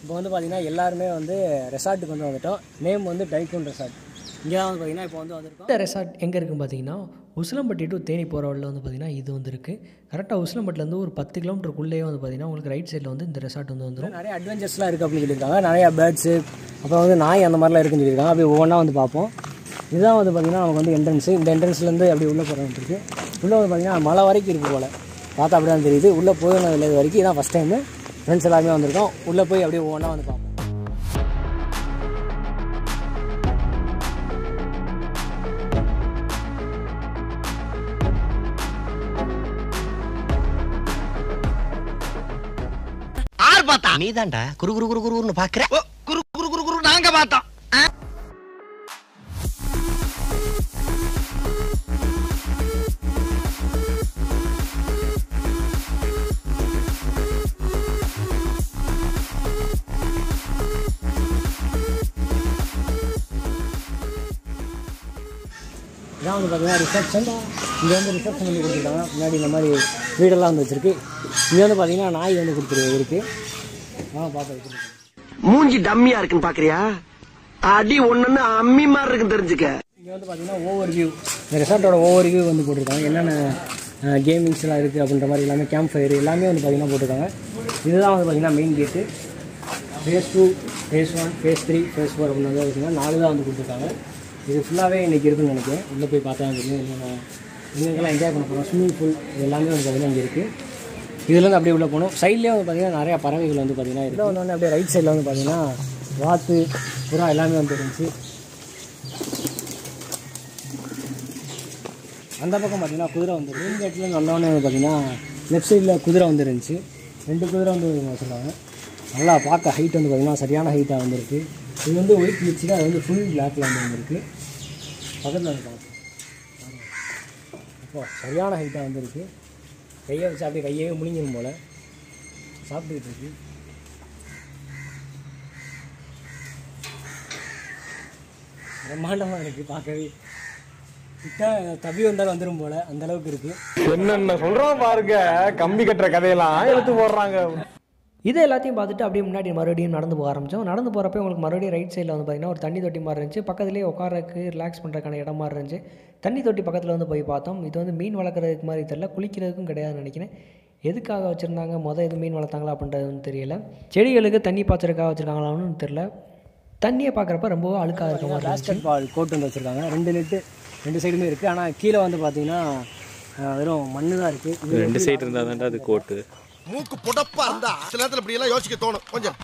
இப்போ வந்து பார்த்தீங்கன்னா எல்லாருமே வந்து ரெசார்ட்டுக்கு வந்து வந்துட்டோம் நேம் வந்து டைக்கூன் ரெசார்ட் இங்கே தான் வந்து பார்த்தீங்கன்னா இப்போ வந்து வந்திருக்கோம் இந்த ரெசார்ட் எங்கே இருக்குன்னு பார்த்தீங்கன்னா உசிலம்பட்டி டு தேனி போகிற வழியில் வந்து பார்த்தீங்கன்னா இது வந்து இருக்குது கரெக்டாக உசிலம்பட்டிலேருந்து ஒரு பத்து கிலோமீட்டருக்குள்ளேயே வந்து பார்த்தீங்கன்னா உங்களுக்கு ரைட் சைடில் வந்து இந்த ரெசார்ட் வந்து வந்துடும் நிறைய அட்வென்ச்சர்ஸ்லாம் இருக்குது அப்படின்னு சொல்லியிருக்காங்க நிறைய பேர்ட்ஸு அப்புறம் வந்து நாய் அந்த மாதிரிலாம் இருக்குன்னு சொல்லியிருக்காங்க அப்படியே ஒவ்வொன்றா வந்து பார்ப்போம் இதுதான் வந்து பார்த்திங்கன்னா நமக்கு வந்து என்ட்ரன்ஸு இந்த என்ட்ரன்ஸ்லேருந்து அப்படியே உள்ளே போகிற இருக்குது உள்ளே வந்து பார்த்திங்கன்னா மலை வரைக்கும் இருக்குது போல் பார்த்தா அப்படி தான் தெரியுது உள்ளே போயிருந்தது இது வரைக்கும் இதான் ஃபஸ்ட் டைமு ஃப்ரெண்ட்ஸ் எல்லாருமே வந்திருக்கோம் உள்ளே போய் அப்படியே ஒவ்வொன்றா வந்து பார்ப்போம் ஆர் பார்த்தா நீதான்டா குரு குரு குரு குருன்னு பாக்குற குரு குரு குரு குரு நாங்க பார்த்தோம் இதான் வந்து பார்த்தீங்கன்னா ரிசப்ஷன் இங்கே வந்து ரிசப்ஷன் வந்து கொடுத்துருக்காங்க முன்னாடி இந்த மாதிரி வீடெல்லாம் வந்து வச்சுருக்கு இங்கே வந்து பார்த்தீங்கன்னா நாய் வந்து கொடுத்துருக்கு இருக்கு ஆ பார்த்து வச்சுருக்கேன் மூஞ்சி டம்மியா இருக்குன்னு பாக்குறியா அடி ஒண்ணுன்னு அம்மி மாதிரி இருக்குன்னு தெரிஞ்சுக்க இங்கே வந்து பார்த்தீங்கன்னா ஓவர் வியூ இந்த ரெசார்ட்டோட ஓவர் வியூ வந்து போட்டிருக்காங்க என்னென்ன கேமிங்ஸ் எல்லாம் இருக்குது அப்படின்ற மாதிரி எல்லாமே கேம்ப் ஃபயர் எல்லாமே வந்து பார்த்தீங்கன்னா போட்டிருக்காங்க இதுதான் வந்து பார்த்தீங்கன்னா main gate phase two phase one phase three phase four அப்படின்னு வந்து பார்த்தீங்கன்னா நாலு தான் வந்து கொடுத்துருக்காங்க இது ஃபுல்லாகவே இன்றைக்கி இருக்குன்னு நினைக்கிறேன் உள்ளே போய் பார்த்தா தான் தெரியும் என்னென்ன எங்கெங்கெல்லாம் என்ஜாய் பண்ண போகிறோம் ஸ்விம்மிங் பூல் இது எல்லாமே வந்து பார்த்தீங்கன்னா இங்கே இருக்குது இதுலேருந்து அப்படியே உள்ளே போகணும் சைட்லேயே வந்து பார்த்தீங்கன்னா நிறையா பறவைகள் வந்து பார்த்தீங்கன்னா இதில் வந்து அப்படியே ரைட் சைடில் வந்து பார்த்தீங்கன்னா வாத்து புறா எல்லாமே வந்து இருந்துச்சு அந்த பக்கம் பார்த்தீங்கன்னா குதிரை வந்து மெயின் கேட்லேருந்து வந்தோடனே வந்து பார்த்தீங்கன்னா லெஃப்ட் சைடில் குதிரை வந்து இருந்துச்சு ரெண்டு குதிரை வந்து வச்சுருக்காங்க நல்லா பார்க்க ஹைட் வந்து பார்த்தீங்கன்னா சரியான ஹைட்டாக வந்துருக்கு இது வந்து ஒயிட் மிச்சில் அது வந்து ஃபுல் பிளாக்ல வந்து வந்திருக்கு பக்கத்தில் இருக்காங்க அப்போ சரியான ஹைட்டாக வந்துருக்கு கையை வச்சு அப்படியே கையவே முழுங்கிடும் போல் சாப்பிட்டுக்கிட்டு இருக்கு பிரம்மாண்டமாக இருக்குது பார்க்கவே கிட்ட தவி வந்தாலும் வந்துடும் போல் அந்த அளவுக்கு இருக்குது என்னென்ன சொல்றான் பாருங்க கம்பி கட்டுற கதையெல்லாம் எடுத்து போடுறாங்க இது எல்லாத்தையும் பார்த்துட்டு அப்படியே முன்னாடி மறுபடியும் நடந்து போக ஆரம்பித்தோம் நடந்து போகிறப்ப உங்களுக்கு மறுபடியும் ரைட் சைடில் வந்து பார்த்திங்கன்னா ஒரு தண்ணி தொட்டி மாதிரி இருந்துச்சு பக்கத்துலேயே உட்காரக்கு ரிலாக்ஸ் பண்ணுறதுக்கான இடம் மாதிரி இருந்துச்சு தண்ணி தொட்டி பக்கத்தில் வந்து போய் பார்த்தோம் இது வந்து மீன் வளர்க்குறதுக்கு மாதிரி தெரியல குளிக்கிறதுக்கும் கிடையாதுன்னு நினைக்கிறேன் எதுக்காக வச்சுருந்தாங்க மொதல் எது மீன் வளர்த்தாங்களா அப்படின்றது வந்து தெரியல செடிகளுக்கு தண்ணி பாய்ச்சறதுக்காக வச்சுருக்காங்களான்னு தெரியல தண்ணியை பார்க்குறப்ப ரொம்பவே அழுக்காக இருக்க மாதிரி இருந்துச்சு பேஸ்கெட் பால் கோர்ட் வந்து வச்சுருக்காங்க ரெண்டு நெட்டு ரெண்டு சைடுமே இருக்குது ஆனால் கீழே வந்து பார்த்தீங்கன்னா அஹ், வெறும் மண்ணு தான் இருக்குது ரெண்டு சைடு இருந்தால் தான்டா அது கோர்ட்டு மூக்கு புடப்பா இருந்தா சில நேரத்துல இப்படி எல்லாம் யோசிக்க தோணும் கொஞ்சம்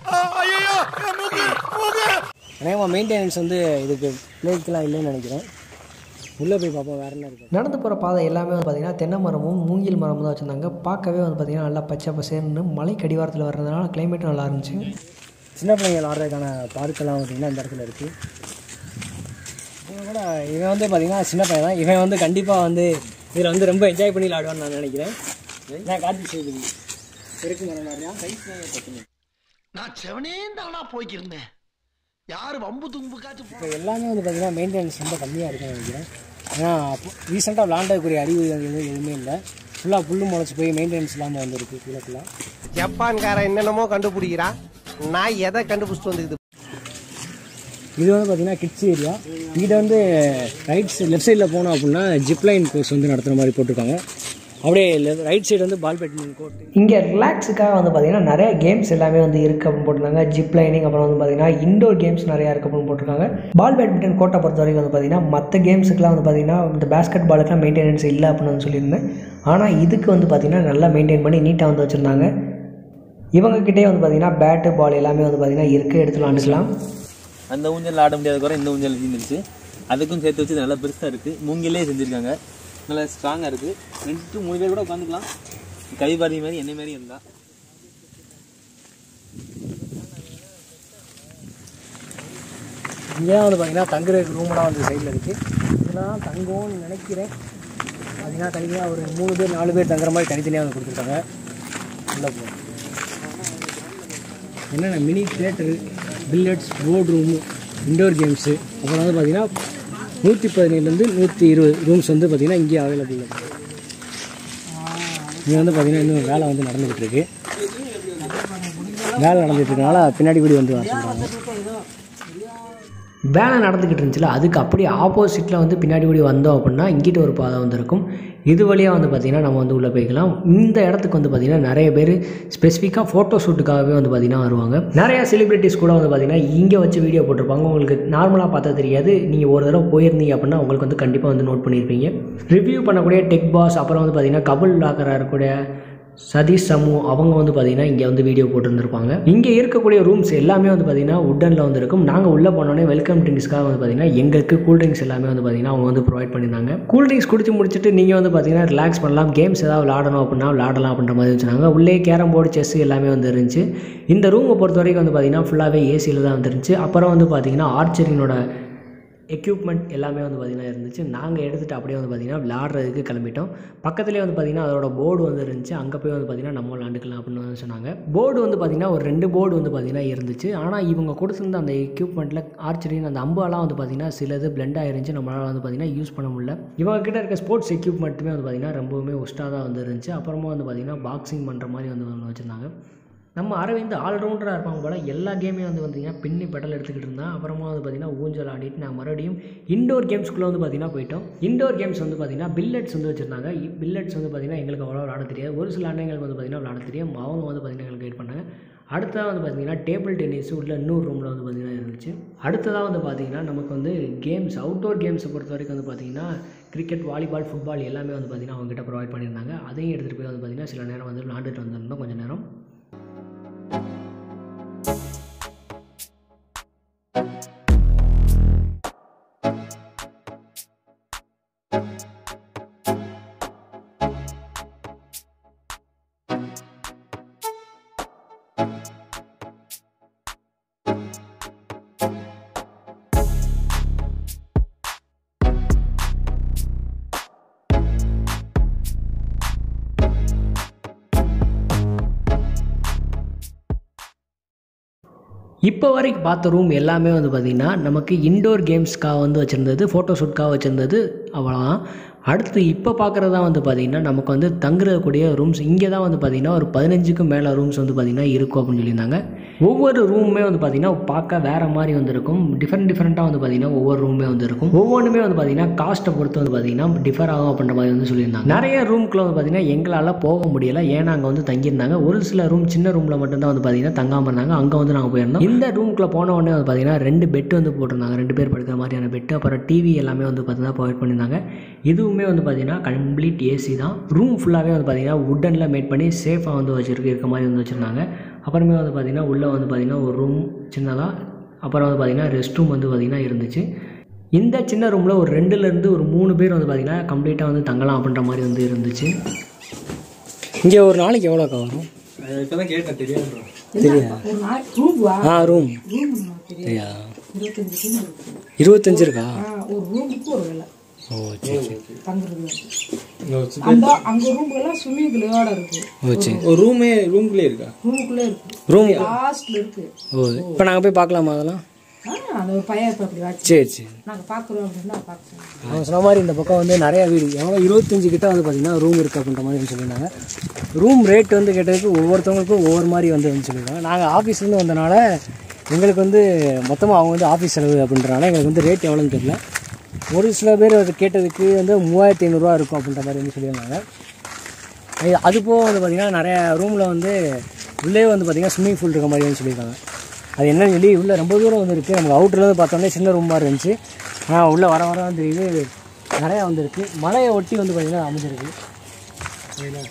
அநேகமாக மெயின்டெனன்ஸ் வந்து இதுக்கு பிளேக்கெலாம் இல்லைன்னு நினைக்கிறேன் உள்ளே போய் பார்ப்போம் வேறு என்ன இருக்குது நடந்து போகிற பாதை எல்லாமே வந்து பார்த்திங்கன்னா தென்னை மரமும் மூங்கில் மரமும் தான் வச்சுருந்தாங்க பார்க்கவே வந்து பார்த்திங்கன்னா நல்லா பச்சை பசேர்னு மலை கடிவாரத்தில் வர்றதுனால கிளைமேட்டும் நல்லா இருந்துச்சு சின்ன பிள்ளைங்க விளாட்றதுக்கான பார்க்கெல்லாம் பார்த்தீங்கன்னா இந்த இடத்துல இருக்குது இவன் கூட இவன் வந்து பார்த்தீங்கன்னா சின்ன பையன் தான் இவன் வந்து கண்டிப்பாக வந்து இதில் வந்து ரொம்ப என்ஜாய் பண்ணி விளாடுவான்னு நான் நினைக்கிறேன் நான் கார்த்திக் சேதுபதி இருக்கு மரம் நிறையா நான் செவனே தானா போய்க்கிருந்தேன் யாரு வம்பு தும்புக்காச்சும் இப்போ எல்லாமே வந்து பார்த்தீங்கன்னா மெயின்டெனன்ஸ் ரொம்ப கம்மியாக இருக்குன்னு நினைக்கிறேன் ஏன்னா ரீசெண்டாக விளாண்டதுக்குரிய அறிவு எதுவும் எதுவுமே இல்லை ஃபுல்லாக புல்லு முளைச்சி போய் மெயின்டெனன்ஸ் இல்லாமல் வந்துருக்கு கீழே ஃபுல்லாக ஜப்பான்காரன் என்னென்னமோ கண்டுபிடிக்கிறான் நான் எதை கண்டுபிடிச்சிட்டு வந்துக்குது இது வந்து பார்த்தீங்கன்னா கிட்ஸ் ஏரியா இங்கிட்ட வந்து ரைட் சைடு லெஃப்ட் சைடில் போனோம் அப்படின்னா ஜிப்லைன் கோர்ஸ் வந்து நடத்துகிற மாதிரி போட்டிருக்காங்க அப்படியே ரைட் சைடு வந்து பால் பேட்மிண்டன் கோர்ட்டு இங்கே ரிலாக்ஸுக்காக வந்து பார்த்திங்கன்னா நிறைய கேம்ஸ் எல்லாமே வந்து இருக்குது அப்படின்னு போட்டிருந்தாங்க ஜிப் லைனிங் அப்புறம் வந்து பார்த்திங்கன்னா இண்டோர் கேம்ஸ் நிறையா இருக்குது அப்படின்னு போட்டிருக்காங்க பால் பேட்மிண்டன் கோர்ட்டை பொறுத்த வரைக்கும் வந்து பார்த்திங்கன்னா மற்ற கேம்ஸுக்குலாம் வந்து பார்த்திங்கன்னா இந்த பேஸ்கெட் பாலுக்குலாம் மெயின்டெனன்ஸ் இல்லை அப்படின்னு வந்து சொல்லியிருந்தேன் ஆனால் இதுக்கு வந்து பார்த்திங்கன்னா நல்லா மெயின்டைன் பண்ணி நீட்டாக வந்து வச்சுருந்தாங்க இவங்கக்கிட்டே வந்து பார்த்திங்கன்னா பேட்டு பால் எல்லாமே வந்து பார்த்திங்கன்னா இருக்குது எடுத்து விளாண்டுக்கலாம் அந்த ஊஞ்சல் ஆட முடியாத குறை இந்த ஊஞ்சல் இருந்துச்சு அதுக்கும் சேர்த்து வச்சு இது நல்லா பெருசாக இருக்குது மூங்கிலே செஞ்சுருக்காங்க நல்லா ஸ்ட்ராங்காக இருக்குது ரெண்டு to மூணு பேர் கூட உட்காந்துக்கலாம் கை பாதி மாதிரி என்ன மாதிரி இருந்தா இங்கே வந்து பார்த்தீங்கன்னா தங்குறதுக்கு ரூமெல்லாம் வந்து சைடில் இருக்குது இதெல்லாம் தங்கும்னு நினைக்கிறேன் பார்த்தீங்கன்னா தனியாக ஒரு மூணு பேர் நாலு பேர் தங்குற மாதிரி தனித்தனியாக வந்து கொடுத்துருக்காங்க உள்ளே போகும் என்னென்ன mini theatre billiards board room indoor games அப்புறம் வந்து பார்த்தீங்கன்னா நூற்றி பதினேழுலேருந்து நூற்றி இருபது ரூம்ஸ் வந்து பார்த்தீங்கன்னா இங்கேயே அவைலபிள் இருக்குது இங்கே வந்து பார்த்தீங்கன்னா இன்னும் வேலை வந்து நடந்துக்கிட்டு இருக்கு வேலை நடந்துட்டு இருக்கனால பின்னாடி கூடி வந்து வர சொல்கிறாங்க வேலை நடந்துக்கிட்டு இருந்துச்சுல அதுக்கு அப்படியே ஆப்போசிட்டில் வந்து பின்னாடி ஓடி வந்தோம் அப்படின்னா இங்கிட்ட ஒரு பாதை வந்து இருக்கும் இது வழியாக வந்து பார்த்திங்கன்னா நம்ம வந்து உள்ளே போய்க்கலாம் இந்த இடத்துக்கு வந்து பார்த்திங்கன்னா நிறைய பேர் ஸ்பெசிஃபிக்காக ஃபோட்டோ ஷூட்டுக்காகவே வந்து பார்த்திங்கன்னா வருவாங்க நிறைய செலிபிரிட்டிஸ் கூட வந்து பார்த்திங்கன்னா இங்கே வச்சு வீடியோ போட்டிருப்பாங்க உங்களுக்கு நார்மலாக பார்த்தா தெரியாது நீங்கள் ஒரு தடவை போயிருந்தீங்க அப்படின்னா உங்களுக்கு வந்து கண்டிப்பாக வந்து நோட் பண்ணியிருப்பீங்க ரிவ்யூ பண்ணக்கூடிய டெக் பாஸ் அப்புறம் வந்து பார்த்திங்கன்னா கபல் லாக்கராக இருக்கக்கூடிய சதீஷ் சமு அவங்க வந்து பார்த்திங்கன்னா இங்கே வந்து வீடியோ போட்டிருந்திருப்பாங்க இங்கே இருக்கக்கூடிய ரூம்ஸ் எல்லாமே வந்து பார்த்திங்கன்னா உட்டனில் வந்து இருக்கும் நாங்கள் உள்ளே போனோடனே வெல்கம் ட்ரிங்க்ஸ்க்காக வந்து பார்த்திங்கன்னா எங்களுக்கு கூல் ட்ரிங்க்ஸ் எல்லாமே வந்து பார்த்திங்கன்னா அவங்க வந்து ப்ரொவைட் பண்ணியிருந்தாங்க கூல் ட்ரிங்க்ஸ் குடிச்சு முடிச்சுட்டு நீங்கள் வந்து பார்த்திங்கன்னா ரிலாக்ஸ் பண்ணலாம் கேம்ஸ் ஏதாவது விளாடணும் அப்படின்னா விளாடலாம் அப்படின்ற மாதிரி வச்சுருந்தாங்க உள்ளே கேரம் போர்டு செஸ் எல்லாமே வந்து இருந்துச்சு இந்த ரூமை பொறுத்த வரைக்கும் வந்து பார்த்திங்கன்னா ஃபுல்லாகவே ஏசியில் தான் வந்துருந்துச்சு அப்புறம் வந்து பார்த்திங்கன்னா ஆர்ச்சரினோட எக்யூப்மெண்ட் எல்லாமே வந்து பார்த்திங்கன்னா இருந்துச்சு நாங்கள் எடுத்துகிட்டு அப்படியே வந்து பார்த்திங்கன்னா விளாட்றதுக்கு கிளம்பிட்டோம் பக்கத்துலேயே வந்து பார்த்திங்கன்னா அதோட போர்டு வந்து இருந்துச்சு அங்கே போய் வந்து பார்த்திங்கன்னா நம்ம விளாண்டுக்கலாம் அப்படின்னு வந்து சொன்னாங்க போர்டு வந்து பார்த்திங்கன்னா ஒரு ரெண்டு போர்டு வந்து பார்த்திங்கன்னா இருந்துச்சு ஆனால் இவங்க கொடுத்துருந்த அந்த எக்யூப்மெண்ட்டில் ஆர்ச்சரின் அந்த அம்பெல்லாம் வந்து பார்த்திங்கன்னா சிலது பிளெண்ட் ஆயிருந்துச்சு நம்மளால் வந்து பார்த்திங்கன்னா யூஸ் பண்ண முடியல இவங்க கிட்ட இருக்க ஸ்போர்ட்ஸ் எக்யூப்மெண்ட்டுமே வந்து பார்த்திங்கன்னா ரொம்பவுமே ஒஸ்ட்டாக தான் வந்து இருந்துச்சு அப்புறமா வந்து பார்த்திங்கன்னா பாக்ஸிங் பண்ணுற மாதிரி வந்து ஒன்று வச்சுருந்தாங்க நம்ம அரவிந்த் ஆல்ரவுண்டராக இருப்பாங்க போல் எல்லா கேமையும் வந்து பார்த்திங்கன்னா பின்னி பெடல் எடுத்துக்கிட்டு இருந்தான் அப்புறமா வந்து பார்த்திங்கன்னா ஊஞ்சல் ஆடிட்டு நான் மறுபடியும் இண்டோர் கேம்ஸ்குள்ளே வந்து பார்த்திங்கன்னா போயிட்டோம் இண்டோர் கேம்ஸ் வந்து பார்த்திங்கன்னா பில்லட்ஸ் வந்து வச்சுருந்தாங்க பில்லட்ஸ் வந்து பார்த்திங்கன்னா எங்களுக்கு அவ்வளோ விளாட தெரியாது ஒரு சில அண்ணங்களுக்கு வந்து பார்த்திங்கன்னா விளாட தெரியும் அவங்க வந்து பார்த்திங்கன்னா எங்களுக்கு கைட் பண்ணாங்க அடுத்ததாக வந்து பார்த்திங்கன்னா டேபிள் டென்னிஸ் உள்ள இன்னொரு ரூமில் வந்து பார்த்திங்கன்னா இருந்துச்சு அடுத்ததாக வந்து பார்த்திங்கன்னா நமக்கு வந்து கேம்ஸ் அவுட்டோர் கேம்ஸை பொறுத்த வரைக்கும் வந்து பார்த்திங்கன்னா கிரிக்கெட் வாலிபால் ஃபுட்பால் எல்லாமே வந்து பார்த்திங்கன்னா அவங்ககிட்ட ப்ரொவைட் பண்ணியிருந்தாங்க அதையும் எடுத்துகிட்டு போய் வந்து பார்த்திங்கன்னா சில நேரம் வந்து விளாண்டுட்டு வந்திருந்தோம் கொஞ்சம் நேரம் இப்போ வரைக்கும் பார்த்த ரூம் எல்லாமே வந்து பார்த்திங்கன்னா நமக்கு இண்டோர் கேம்ஸ்க்காக வந்து வச்சுருந்தது ஃபோட்டோ ஷூட்காக வச்சுருந்தது அவ்வளோதான் அடுத்து இப்போ பார்க்குறது தான் வந்து பார்த்திங்கன்னா நமக்கு வந்து தங்குறக்கூடிய ரூம்ஸ் இங்கே தான் வந்து பார்த்திங்கன்னா ஒரு பதினஞ்சுக்கும் மேலே ரூம்ஸ் வந்து பார்த்திங்கன்னா இருக்கும் அப்படின்னு சொல்லியிருந்தாங்க ஒவ்வொரு ரூமுமே வந்து பார்த்திங்கன்னா பார்க்க வேறு மாதிரி வந்து இருக்கும் டிஃப்ரெண்ட் டிஃப்ரெண்ட்டாக வந்து பார்த்திங்கன்னா ஒவ்வொரு ரூமே வந்து இருக்கும் ஒவ்வொன்றுமே வந்து பார்த்திங்கன்னா காஸ்ட்டை பொறுத்து வந்து பார்த்திங்கன்னா டிஃபர் ஆகும் அப்படின்ற மாதிரி வந்து சொல்லியிருந்தாங்க நிறைய ரூம்க்குள்ள வந்து பார்த்திங்கன்னா எங்களால் போக முடியல ஏன்னா அங்கே வந்து தங்கியிருந்தாங்க ஒரு சில ரூம் சின்ன ரூமில் மட்டும்தான் வந்து பார்த்திங்கன்னா தங்காமல் இருந்தாங்க அங்கே வந்து நாங்கள் போயிருந்தோம் இந்த ரூம்குள்ளே போன உடனே வந்து பார்த்திங்கன்னா ரெண்டு பெட் வந்து போட்டிருந்தாங்க ரெண்டு பேர் படுக்கிற மாதிரியான பெட்டு அப்புறம் டிவி எல்லாமே வந்து பார்த்திங்கன்னா ப்ரொவைட் பண்ணியிருந்தாங்க இதுவுமே வந்து பார்த்திங்கன்னா கம்ப்ளீட் ஏசி தான் ரூம் ஃபுல்லாகவே வந்து பார்த்திங்கன்னா உட்டனில் மேட் பண்ணி சேஃபாக வந்து வச்சுருக்கு இருக்க மாதிரி வந்து வச்சுருந்தாங்க அப்புறமே வந்து பார்த்திங்கன்னா உள்ளே வந்து பார்த்திங்கன்னா ஒரு ரூம் சின்னதாக அப்புறம் வந்து பார்த்திங்கன்னா ரெஸ்ட் ரூம் வந்து பார்த்திங்கன்னா இருந்துச்சு இந்த சின்ன ரூமில் ஒரு ரெண்டுலேருந்து ஒரு மூணு பேர் வந்து பார்த்திங்கன்னா கம்ப்ளீட்டாக வந்து தங்கலாம் அப்படின்ற மாதிரி வந்து இருந்துச்சு இங்கே ஒரு நாளைக்கு எவ்வளோக்கா வரும் இப்பதான் கேட்டேன் தெரியாது தெரியா ஆ ரூம் சரியா இருபத்தஞ்சு இருக்கா ஒரு ரூமுக்கு ஒரு வேலை ஓ சரி சரி தங்குறது அந்த அங்க ரூம்லாம் ஸ்விம்மிங் பூலோட இருக்கு ஓ சரி ஒரு ரூமே ரூம்குள்ளே இருக்கா ரூமுக்குள்ளே இருக்கு ரூம் லாஸ்ட்ல இருக்கு ஓ இப்போ நாங்கள் போய் பார்க்கலாமா அதெல்லாம் ஆ அந்த ஒரு பையன் இப்ப அப்படி வாட்சி சரி சரி நாங்க பாக்குறோம் அப்படின்னா பார்க்கலாம் அவங்க சொன்ன மாதிரி இந்த பக்கம் வந்து நிறைய வீடு எவ்வளோ இருபத்தஞ்சு கிட்ட வந்து பார்த்தீங்கன்னா ரூம் இருக்குது அப்படின்ற மாதிரி வந்து சொல்லியிருந்தாங்க ரூம் ரேட் வந்து கேட்டதுக்கு ஒவ்வொருத்தவங்களுக்கும் ஒவ்வொரு மாதிரி வந்து வந்து சொல்லியிருக்காங்க நாங்கள் ஆஃபீஸ்லேருந்து வந்தனால எங்களுக்கு வந்து மொத்தமாக அவங்க வந்து ஆஃபீஸ் செலவு அப்படின்றனால எங்களுக்கு வந்து ரேட் எவ்வளோன்னு தெரியல ஒரு சில பேர் அது கேட்டதுக்கு வந்து மூவாயிரத்தி ஐநூறுரூவா இருக்கும் அப்படின்ற மாதிரி வந்து சொல்லியிருந்தாங்க அது அது போக வந்து பார்த்திங்கன்னா நிறைய ரூமில் வந்து உள்ளே வந்து பார்த்திங்கன்னா ஸ்விம்மிங் பூல் இருக்க மாதிரி வந்து சொல்லியிருக்காங்க அது என்னன்னு சொல்லி உள்ளே ரொம்ப தூரம் வந்து இருக்குது நமக்கு அவுட்டர்லேருந்து பார்த்தோன்னே சின்ன ரூம் மாதிரி இருந்துச்சு ஆனால் உள்ளே வர வர வந்து தெரியுது நிறையா வந்துருக்கு மலையை ஒட்டி வந்து பார்த்திங்கன்னா அமைஞ்சிருக்கு சரிங்களா?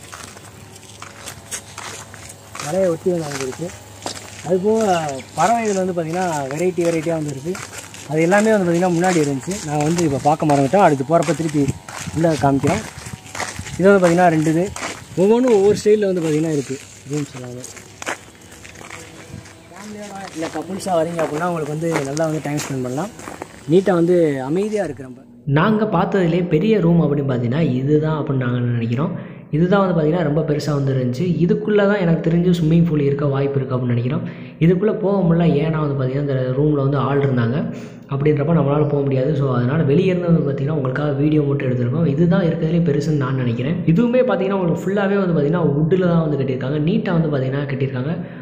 மலையை ஒட்டி வந்து அமைஞ்சிருக்கு அது போக பறவைகள் வந்து பார்த்திங்கன்னா வெரைட்டி வெரைட்டியாக வந்து இருக்குது அது எல்லாமே வந்து பார்த்திங்கன்னா முன்னாடி இருந்துச்சு நாங்கள் வந்து இப்போ பார்க்க மறந்துட்டோம் அடுத்து போகிறப்ப திருப்பி உள்ளே காமிக்கிறோம் இது வந்து பார்த்திங்கன்னா ரெண்டு இது ஒவ்வொன்றும் ஒவ்வொரு ஸ்டைலில் வந்து பார்த்திங்கன்னா இருக்குது ரூம்ஸ் எல்லாமே இல்லை கப்புள்ஸாக வரீங்க அப்படின்னா உங்களுக்கு வந்து நல்லா வந்து டைம் ஸ்பெண்ட் பண்ணலாம் நீட்டாக வந்து அமைதியாக இருக்கு ரொம்ப நாங்கள் பார்த்ததுலே பெரிய ரூம் அப்படின்னு பார்த்தீங்கன்னா இதுதான் அப்படின்னு நாங்கள் நினைக்கிறோம் இதுதான் வந்து பார்த்திங்கன்னா ரொம்ப பெருசாக வந்து இருந்துச்சு இதுக்குள்ளே தான் எனக்கு தெரிஞ்சு ஸ்விம்மிங் பூல் இருக்க வாய்ப்பு இருக்குது அப்படின்னு நினைக்கிறோம் இதுக்குள்ளே போக முடியல ஏன்னா வந்து பார்த்திங்கன்னா இந்த ரூமில் வந்து ஆள் இருந்தாங்க அப்படின்றப்ப நம்மளால் போக முடியாது ஸோ அதனால் வெளியே இருந்து வந்து பார்த்திங்கன்னா உங்களுக்காக வீடியோ மட்டும் எடுத்திருக்கோம் இதுதான் இருக்கிறதுலே பெருசுன்னு நான் நினைக்கிறேன் இதுவுமே பார்த்திங்கன்னா உங்களுக்கு ஃபுல்லாகவே வந்து பார்த்திங்கன்னா வுட்டில் தான் வந்து கட்டியிருக்காங்க நீட்டாக வந்து பார்த்திங்கன்னா கட்டியிருக்காங்க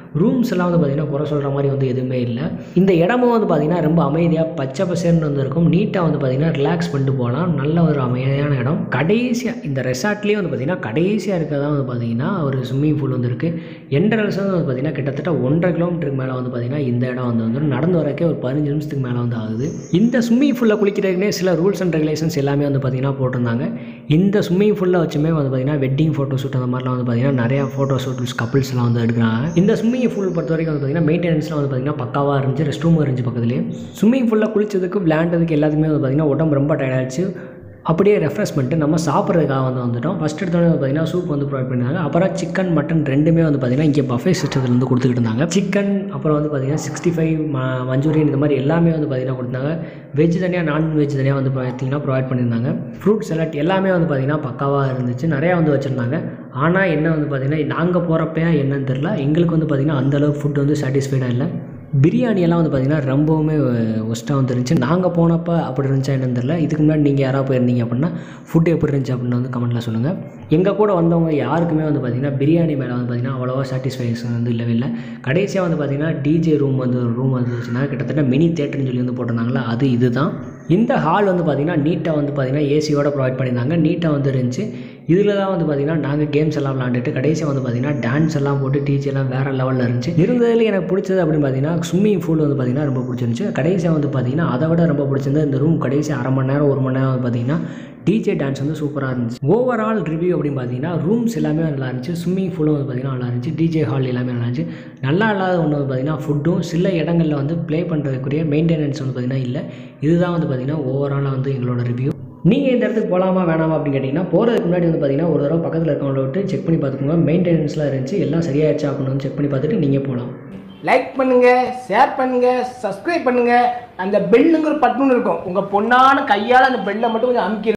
ரூம்ஸ் எல்லாம் வந்து பார்த்திங்கன்னா குறை சொல்கிற மாதிரி வந்து எதுவுமே இல்லை இந்த இடமும் வந்து பார்த்திங்கன்னா ரொம்ப அமைதியாக பச்சை பசேர்னு வந்து இருக்கும் நீட்டாக வந்து பார்த்திங்கன்னா ரிலாக்ஸ் பண்ணிட்டு போகலாம் நல்ல ஒரு அமைதியான இடம் கடைசியாக இந்த ரெசார்ட்லேயே வந்து பார்த்திங்கன்னா கடைசியாக இருக்கிறதா வந்து பார்த்திங்கன்னா ஒரு ஸ்விம்மிங் பூல் வந்து இருக்குது என்ட்ரன்ஸ் வந்து பார்த்திங்கன்னா கிட்டத்தட்ட ஒன்றரை கிலோமீட்டருக்கு மேலே வந்து பார்த்திங்கன்னா இந்த இடம் வந்து வந்துடும் நடந்து வரக்கே ஒரு பதினஞ்சு நிமிஷத்துக்கு மேலே வந்து ஆகுது இந்த ஸ்விம்மிங் பூலில் குளிக்கிறதுக்குனே சில ரூல்ஸ் அண்ட் ரெகுலேஷன்ஸ் எல்லாமே வந்து பார்த்திங்கன்னா போட்டிருந்தாங்க இந்த ஸ்விம்மிங் பூலில் வச்சுமே வந்து பார்த்திங்கன்னா வெட்டிங் ஃபோட்டோ ஷூட் அந்த மாதிரிலாம் வந்து பார்த்திங்கன்னா நிறையா ஃபோட்டோ ஷூட்ஸ் கப்பிள்ஸ்லாம் வந்து எடுக்கிறாங்க இந்த ஸ்விம்மிங் பூல் பொறுத்த வரைக்கும் வந்து பார்த்திங்கன்னா மெயின்டெனன்ஸ்லாம் வந்து பார்த்திங்கன்னா பக்காவாக இருந்துச்சு ரெஸ்ட் ரூமும் இருந்துச்சு பக்கத்துலேயே ஸ்விம்மிங் பூலில் குளிச்சதுக்கு விளையாண்டதுக்கு எல்லாத்துக்குமே வந்து பார்த்திங்கன்னா உடம்பு ரொம்ப டயர்டாச்சு அப்படியே ரெஃப்ரெஷ் பண்ணிட்டு நம்ம சாப்பிட்றதுக்காக வந்து வந்துட்டோம் ஃபஸ்ட் எடுத்தோடனே வந்து பார்த்திங்கன்னா சூப் வந்து ப்ரொவைட் பண்ணியிருந்தாங்க அப்புறம் சிக்கன் மட்டன் ரெண்டுமே வந்து பார்த்திங்கன்னா இங்கே பஃபே சிஸ்டத்தில் வந்து கொடுத்துக்கிட்டு இருந்தாங்க சிக்கன் அப்புறம் வந்து பார்த்திங்கன்னா சிக்ஸ்டி ஃபைவ் மஞ்சூரியன் இந்த மாதிரி எல்லாமே வந்து பார்த்திங்கன்னா கொடுத்தாங்க வெஜ் தனியாக நான்வெஜ் தனியாக வந்து பார்த்திங்கன்னா ப்ரொவைட் பண்ணியிருந்தாங்க ஃப்ரூட் சலாட் எல்லாமே வந்து பார்த்திங்கன்னா பக்காவாக இருந்துச்சு நிறையா வந்து வச்சுருந்தாங்க ஆனால் என்ன வந்து பார்த்திங்கன்னா நாங்கள் போகிறப்ப என்னன்னு தெரில எங்களுக்கு வந்து பார்த்திங்கன்னா அந்தளவுக்கு ஃபுட் வந்து சாட்டிஸ்ஃபைடாக இல்லை பிரியாணி எல்லாம் வந்து பார்த்திங்கன்னா ரொம்பவுமே ஒஸ்ட்டாக வந்து இருந்துச்சு நாங்கள் போனப்போ அப்படி இருந்துச்சா என்னன்னு தெரியல இதுக்கு முன்னாடி நீங்கள் யாராவது போயிருந்தீங்க அப்படின்னா ஃபுட்டு எப்படி இருந்துச்சு அப்படின்னு வந்து கமெண்ட்டில் சொல்லுங்கள் எங்கள் கூட வந்தவங்க யாருக்குமே வந்து பார்த்திங்கன்னா பிரியாணி மேலே வந்து பார்த்திங்கன்னா அவ்வளோவா சாட்டிஸ்ஃபேக்ஷன் வந்து இல்லவே இல்லை கடைசியாக வந்து பார்த்திங்கன்னா டிஜே ரூம் வந்து ஒரு ரூம் வந்துச்சுன்னா கிட்டத்தட்ட மினி தேட்டர்னு சொல்லி வந்து போட்டிருந்தாங்களா அது இதுதான் இந்த ஹால் வந்து பார்த்திங்கன்னா நீட்டாக வந்து பார்த்திங்கன்னா ஏசியோட ப்ரொவைட் பண்ணியிருந்தாங்க நீட்டாக வந்து இருந்துச்சு இதில் தான் வந்து பார்த்திங்கன்னா நாங்கள் கேம்ஸ் எல்லாம் விளாண்டுட்டு கடைசியாக வந்து பார்த்திங்கன்னா டான்ஸ் எல்லாம் போட்டு டீச்சர் எல்லாம் வேறு லெவலில் இருந்துச்சு இருந்ததில் எனக்கு பிடிச்சது அப்படின்னு பார்த்தீங்கன்னா ஸ்விம்மிங் பூல் வந்து பார்த்திங்கன்னா ரொம்ப பிடிச்சிருந்துச்சு கடைசியாக வந்து பார்த்திங்கன்னா அதை விட ரொம்ப பிடிச்சிருந்தது இந்த ரூம் கடைசி அரை மணி நேரம் ஒரு மணி நேரம் வந்து பார்த்திங்கன்னா டிஜே டான்ஸ் வந்து சூப்பராக இருந்துச்சு ஓவரால் ரிவ்யூ அப்படின்னு பார்த்தீங்கன்னா ரூம்ஸ் எல்லாமே நல்லா இருந்துச்சு ஸ்விம்மிங் பூலும் வந்து பார்த்திங்கன்னா நல்லா இருந்துச்சு டிஜே ஹால் எல்லாமே நல்லா இருந்துச்சு நல்லா இல்லாத ஒன்று வந்து பார்த்திங்கன்னா ஃபுட்டும் சில இடங்களில் வந்து ப்ளே பண்ணுறதுக்குரிய மெயின்டெனன்ஸ் வந்து பார்த்திங்கன்னா இல்லை இதுதான் வந்து பார்த்திங்கன்னா ஓவராலாக வந்து எங்களோட ரிவ்யூ நீங்கள் இந்த இடத்துக்கு போகலாமா வேணாமா அப்படின்னு கேட்டிங்கன்னா போகிறதுக்கு முன்னாடி வந்து பார்த்தீங்கன்னா ஒரு தடவை பக்கத்தில் இருக்கவங்கள விட்டு செக் பண்ணி பார்த்துக்கோங்க மெயின்டெனன்ஸ்லாம் இருந்துச்சு எல்லாம் சரியாயிருச்சா அப்படின்னு வந்து செக் பண்ணி பார்த்துட்டு நீங்கள் போகலாம் லைக் பண்ணுங்க ஷேர் பண்ணுங்க சப்ஸ்கிரைப் பண்ணுங்க அந்த பெல்லுங்கிற பட்டன் இருக்கும் உங்க பொண்ணான கையால அந்த பெல்லை மட்டும் கொஞ்சம் அமுக்கி